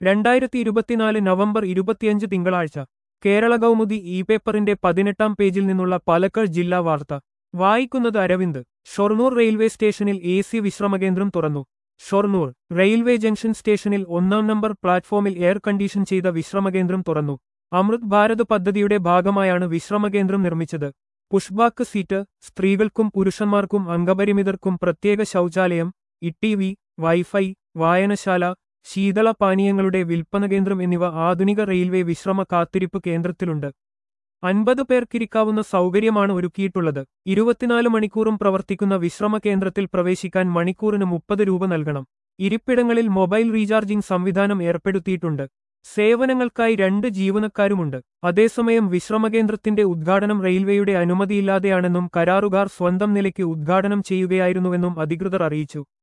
രണ്ടായിരത്തി ഇരുപത്തിനാല് നവംബർ ഇരുപത്തിയഞ്ച് തിങ്കളാഴ്ച കേരള കൗമുദി ഇ പേപ്പറിന്റെ പതിനെട്ടാം പേജിൽ നിന്നുള്ള പാലക്കാട് ജില്ലാ വാർത്ത വായിക്കുന്നത് അരവിന്ദ് ഷൊർണൂർ റെയിൽവേ സ്റ്റേഷനിൽ എ സി വിശ്രമകേന്ദ്രം തുറന്നു ഷൊർണൂർ റെയിൽവേ ജംഗ്ഷൻ സ്റ്റേഷനിൽ ഒന്നാം നമ്പർ പ്ലാറ്റ്ഫോമിൽ എയർ കണ്ടീഷൻ ചെയ്ത വിശ്രമകേന്ദ്രം തുറന്നു അമൃത് ഭാരത് പദ്ധതിയുടെ ഭാഗമായാണ് വിശ്രമകേന്ദ്രം നിർമ്മിച്ചത് പുഷ്ബാക്ക് സീറ്റ് സ്ത്രീകൾക്കും പുരുഷന്മാർക്കും അംഗപരിമിതർക്കും പ്രത്യേക ശൗചാലയം ഇ വൈഫൈ വായനശാല ശീതള പാനീയങ്ങളുടെ വിൽപ്പന കേന്ദ്രം എന്നിവ ആധുനിക റെയിൽവേ വിശ്രമ കാത്തിരിപ്പ് കേന്ദ്രത്തിലുണ്ട് അൻപത് പേർക്കിരിക്കാവുന്ന സൗകര്യമാണ് ഒരുക്കിയിട്ടുള്ളത് ഇരുപത്തിനാല് മണിക്കൂറും പ്രവർത്തിക്കുന്ന വിശ്രമ കേന്ദ്രത്തിൽ പ്രവേശിക്കാൻ മണിക്കൂറിന് മുപ്പത് രൂപ നൽകണം ഇരിപ്പിടങ്ങളിൽ മൊബൈൽ റീചാർജിംഗ് സംവിധാനം ഏർപ്പെടുത്തിയിട്ടുണ്ട് സേവനങ്ങൾക്കായി രണ്ട് ജീവനക്കാരുമുണ്ട് അതേസമയം വിശ്രമകേന്ദ്രത്തിന്റെ ഉദ്ഘാടനം റെയിൽവേയുടെ അനുമതിയില്ലാതെയാണെന്നും കരാറുകാർ സ്വന്തം നിലയ്ക്ക് ഉദ്ഘാടനം ചെയ്യുകയായിരുന്നുവെന്നും അധികൃതർ അറിയിച്ചു